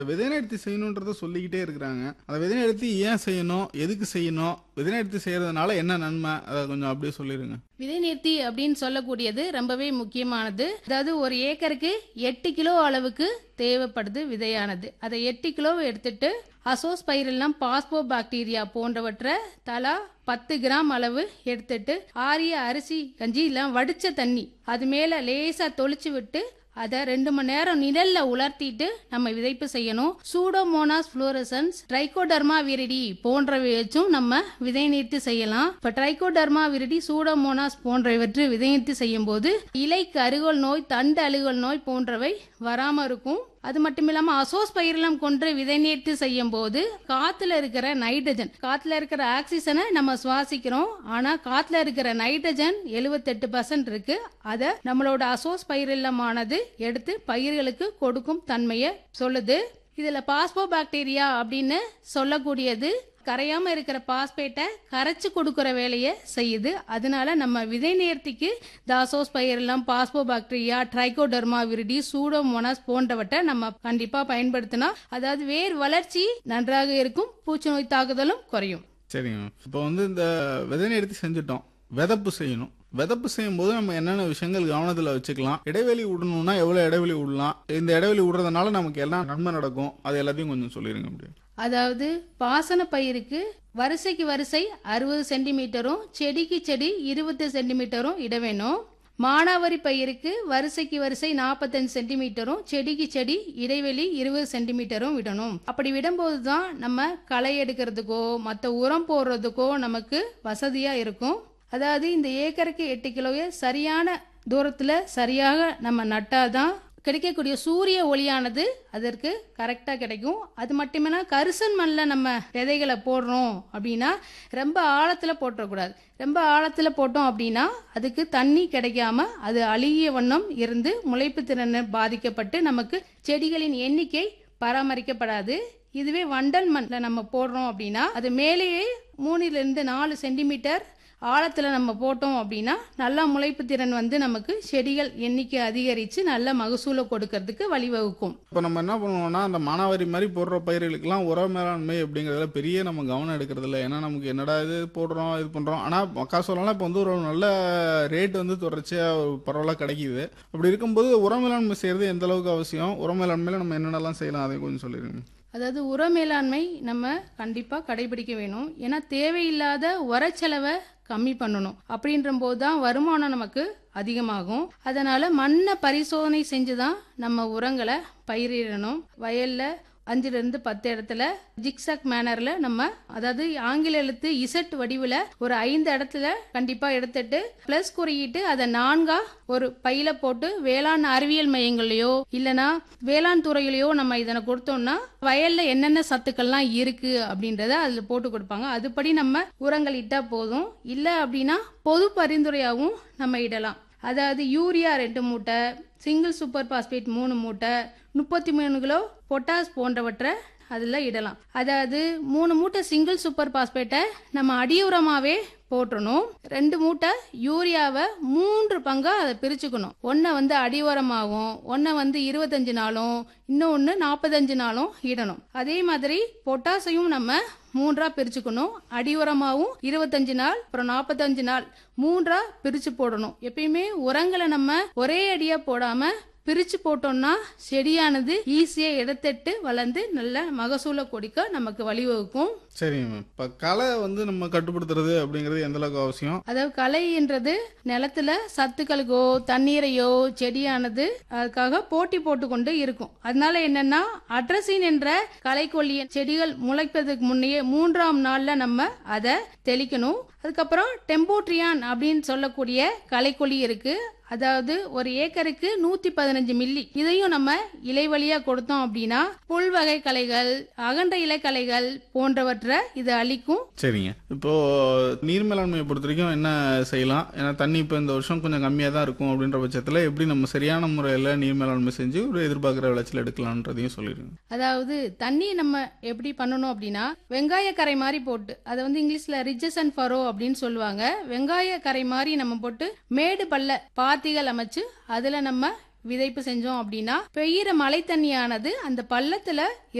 விதைநெடுத்தி செய்யணுன்றத சொல்லிக்கிட்டே இருக்கிறாங்க அந்த விதைநெடுத்தி ஏன் செய்யணும் எதுக்கு செய்யணும் விதைநெடுத்தி செய்யறதுனால என்ன நன்மை அதை கொஞ்சம் அப்படியே சொல்லிருங்க விதை நேர்த்தி அப்படின்னு சொல்லக்கூடியது ரொம்பவே முக்கியமானது அதாவது ஒரு ஏக்கருக்கு எட்டு கிலோ அளவுக்கு தேவைப்படுது விதையானது அதை எட்டு கிலோ எடுத்துட்டு அசோஸ் பயிரெல்லாம் பாஸ்போ பாக்டீரியா போன்றவற்றை தலா பத்து கிராம் அளவு எடுத்துட்டு ஆரிய அரிசி கஞ்சி இல்ல வடிச்ச தண்ணி அது மேல லேசா தொளிச்சு விட்டு அதை ரெண்டு மணி நேரம் நிழல்ல உலர்த்திட்டு நம்ம விதைப்பு செய்யணும் சூடோமோனாஸ் புளோரசன்ஸ் ட்ரைகோடர்மா விரிடி போன்றவை வச்சும் நம்ம விதை நீர்த்தி செய்யலாம் இப்ப ட்ரைகோடர்மா விரிடி சூடோமோனாஸ் போன்றவற்றை விதை நீர்த்தி செய்யும் போது இலைக்கு அருகோல் நோய் தண்டு அழுகல் நோய் போன்றவை வராம இருக்கும் அது மட்டும் இல்லாம அசோஸ் பயிரெல்லாம் கொண்டு விதை நீர்த்தி செய்யும் போது காத்துல இருக்கிற நைட்ரஜன் காத்துல இருக்கிற ஆக்சிஜனை நம்ம சுவாசிக்கிறோம் ஆனா காத்துல இருக்கிற நைட்ரஜன் 78% பர்சன்ட் இருக்கு அதை நம்மளோட அசோஸ் பயிரில்லமானது எடுத்து பயிர்களுக்கு கொடுக்கும் தன்மையை சொல்லுது இதுல பாஸ்போ பாக்டீரியா அப்படின்னு சொல்லக்கூடியது கரையாம இருக்கிற பாஸ்பேட்டை கரைச்சு கொடுக்கிற வேலையை செய்யுது அதனால நம்ம விதை நேர்த்திக்கு தாசோஸ் பயிரெல்லாம் phosphobacteria trichoderma viride pseudomonas போன்றவற்றை நம்ம கண்டிப்பா பயன்படுத்தினா அதாவது வேர் வளர்ச்சி நன்றாக இருக்கும் பூச்சி நோய் தாக்குதலும் குறையும் சரிங்க இப்போ வந்து இந்த விதைநெடுத்தி செஞ்சுட்டோம் விதப்பு செய்யணும் விதப்பு செய்யும் போது நம்ம என்னென்ன விஷயங்கள் கவனத்தில் வச்சுக்கலாம் இடைவெளி விடணும்னா எவ்வளோ இடைவெளி விடலாம் இந்த இடைவெளி விடுறதுனால நமக்கு எல்லாம் நன்மை நடக்கும் அது எல்லாத்தையும் கொஞ்சம் சொல்லிடுங்க அப்படியே அதாவது பாசன பயிருக்கு வரிசைக்கு வரிசை அறுபது சென்டிமீட்டரும் செடிக்கு செடி இருபது சென்டிமீட்டரும் இட வேணும் மானாவரி பயிருக்கு வரிசைக்கு வரிசை நாற்பத்தஞ்சு சென்டிமீட்டரும் செடிக்கு செடி இடைவெளி இருபது சென்டிமீட்டரும் விடணும் அப்படி விடும்போது தான் நம்ம களை எடுக்கிறதுக்கோ மற்ற உரம் போடுறதுக்கோ நமக்கு வசதியா இருக்கும் அதாவது இந்த ஏக்கருக்கு எட்டு கிலோவை சரியான தூரத்துல சரியாக நம்ம நட்டாதான் கிடைக்கக்கூடிய சூரிய ஒளியானது அதற்கு கரெக்டாக கிடைக்கும் அது மட்டுமேனா கரிசன் மண்ணில் நம்ம விதைகளை போடுறோம் அப்படின்னா ரொம்ப ஆழத்தில் போட்டுறக்கூடாது ரொம்ப ஆழத்தில் போட்டோம் அப்படின்னா அதுக்கு தண்ணி கிடைக்காம அது அழுகிய வண்ணம் இருந்து முளைப்பு திறன் பாதிக்கப்பட்டு நமக்கு செடிகளின் எண்ணிக்கை பராமரிக்கப்படாது இதுவே வண்டல் மண்ணில் நம்ம போடுறோம் அப்படின்னா அது மேலேயே மூணிலிருந்து நாலு சென்டிமீட்டர் ஆழத்தில் நம்ம போட்டோம் அப்படின்னா நல்லா முளைப்பு திறன் வந்து நமக்கு செடிகள் எண்ணிக்கை அதிகரித்து நல்ல மகசூலை கொடுக்கறதுக்கு வழிவகுக்கும் இப்போ நம்ம என்ன பண்ணுவோம்னா அந்த மானாவாரி மாதிரி போடுற பயிர்களுக்கெல்லாம் உர மேலாண்மை அப்படிங்கிறதுல பெரிய நம்ம கவனம் எடுக்கிறது இல்லை ஏன்னா நமக்கு என்னடா இது போடுறோம் இது பண்ணுறோம் ஆனால் மக்கா சொல்லலாம் இப்போ வந்து ஒரு நல்ல ரேட் வந்து தொடர்ச்சியாக பரவலாக கிடைக்குது அப்படி இருக்கும்போது உர மேலாண்மை செய்கிறது எந்த அளவுக்கு அவசியம் உர மேலாண்மையில் நம்ம என்னென்னலாம் செய்யலாம் அதையும் கொஞ்சம் சொல்லிடுங்க அதாவது உர மேலாண்மை நம்ம கண்டிப்பாக கடைபிடிக்க வேணும் ஏன்னா தேவையில்லாத உரச்செலவை கம்மி பண்ணணும் அப்படின்ற போது தான் வருமானம் நமக்கு அதிகமாகும் அதனால மண்ணை பரிசோதனை செஞ்சு தான் நம்ம உரங்களை பயிரிடணும் வயல்ல அஞ்சுல இருந்து பத்து இடத்துல ஜிக்ஸாக் மேனர்ல நம்ம அதாவது ஆங்கில எழுத்து இசட் வடிவில் ஒரு ஐந்து இடத்துல கண்டிப்பா எடுத்துட்டு பிளஸ் குறியிட்டு அதை நான்கா ஒரு பையில போட்டு வேளாண் அறிவியல் மையங்கள்லயோ இல்லனா வேளாண் துறையிலயோ நம்ம இதனை கொடுத்தோம்னா வயல்ல என்னென்ன சத்துக்கள்லாம் இருக்கு அப்படின்றத அதுல போட்டு கொடுப்பாங்க அதுபடி நம்ம உரங்கள் இட்டா போதும் இல்ல அப்படின்னா பொது பரிந்துரையாகவும் நம்ம இடலாம் அதாவது யூரியா ரெண்டு மூட்டை சிங்கிள் சூப்பர் பாஸ்பேட் மூணு மூட்டை முப்பத்தி மூணு கிலோ பொட்டாஸ் போன்றவற்றை அதில் இடலாம் அதாவது மூணு மூட்டை சிங்கிள் சூப்பர் பாஸ்பேட்டை நம்ம அடியுரமாவே போட்டுறணும் ரெண்டு மூட்டை யூரியாவை மூன்று பங்கா அதை பிரிச்சுக்கணும் ஒன்றை வந்து அடி உரமாகவும் ஒன்றை வந்து இருபத்தஞ்சு நாளும் இன்னொன்று நாற்பத்தஞ்சு நாளும் இடணும் அதே மாதிரி பொட்டாசையும் நம்ம மூன்றா பிரிச்சுக்கணும் அடி உரமாவும் இருபத்தஞ்சு நாள் அப்புறம் நாற்பத்தஞ்சு நாள் மூன்றா பிரிச்சு போடணும் எப்பயுமே உரங்களை நம்ம ஒரே அடியா போடாம பிரிச்சு போட்டோம்னா செடியானது ஈஸியா இடத்தட்டு வளர்ந்து நல்ல மகசூலை கொடுக்க நமக்கு வழிவகுக்கும் சரிங்க மேம் இப்போ களை வந்து நம்ம கட்டுப்படுத்துறது அப்படிங்கிறது எந்த அளவுக்கு அவசியம் அதாவது களை என்றது நிலத்துல சத்துக்களுக்கோ தண்ணீரையோ செடியானது அதுக்காக போட்டி போட்டு கொண்டு இருக்கும் அதனால என்னன்னா அட்ரசின் என்ற களைக்கொல்லிய செடிகள் முளைப்பதற்கு முன்னையே மூன்றாம் நாள்ல நம்ம அதை தெளிக்கணும் அதுக்கப்புறம் டெம்போட்ரியான் அப்படின்னு சொல்லக்கூடிய களைக்கொல்லி இருக்கு அதாவது ஒரு ஏக்கருக்கு நூத்தி பதினஞ்சு மில்லி இதையும் நம்ம இலை வழியா கொடுத்தோம் அப்படின்னா புல் வகை களைகள் அகன்ற இலைக்களைகள் போன்றவற்றை இது அழிக்கும் சரிங்க இப்போ நீர் மேலாண்மையை பொறுத்த வரைக்கும் என்ன செய்யலாம் ஏன்னா தண்ணி இப்போ இந்த வருஷம் கொஞ்சம் கம்மியாக தான் இருக்கும் அப்படின்ற பட்சத்தில் எப்படி நம்ம சரியான முறையில் நீர் மேலாண்மை செஞ்சு ஒரு எதிர்பார்க்குற விளைச்சல் எடுக்கலான்றதையும் சொல்லிடுங்க அதாவது தண்ணி நம்ம எப்படி பண்ணணும் அப்படின்னா வெங்காய கரை மாதிரி போட்டு அதை வந்து இங்கிலீஷ்ல ரிஜஸ் அண்ட் ஃபரோ அப்படின்னு சொல்லுவாங்க வெங்காய கரை மாதிரி நம்ம போட்டு மேடு பள்ள பாத்திகள் அமைச்சு அதுல நம்ம விதைப்பு செஞ்சோம் அப்படின்னா பெய்யுற மழை தண்ணியானது அந்த பள்ளத்துல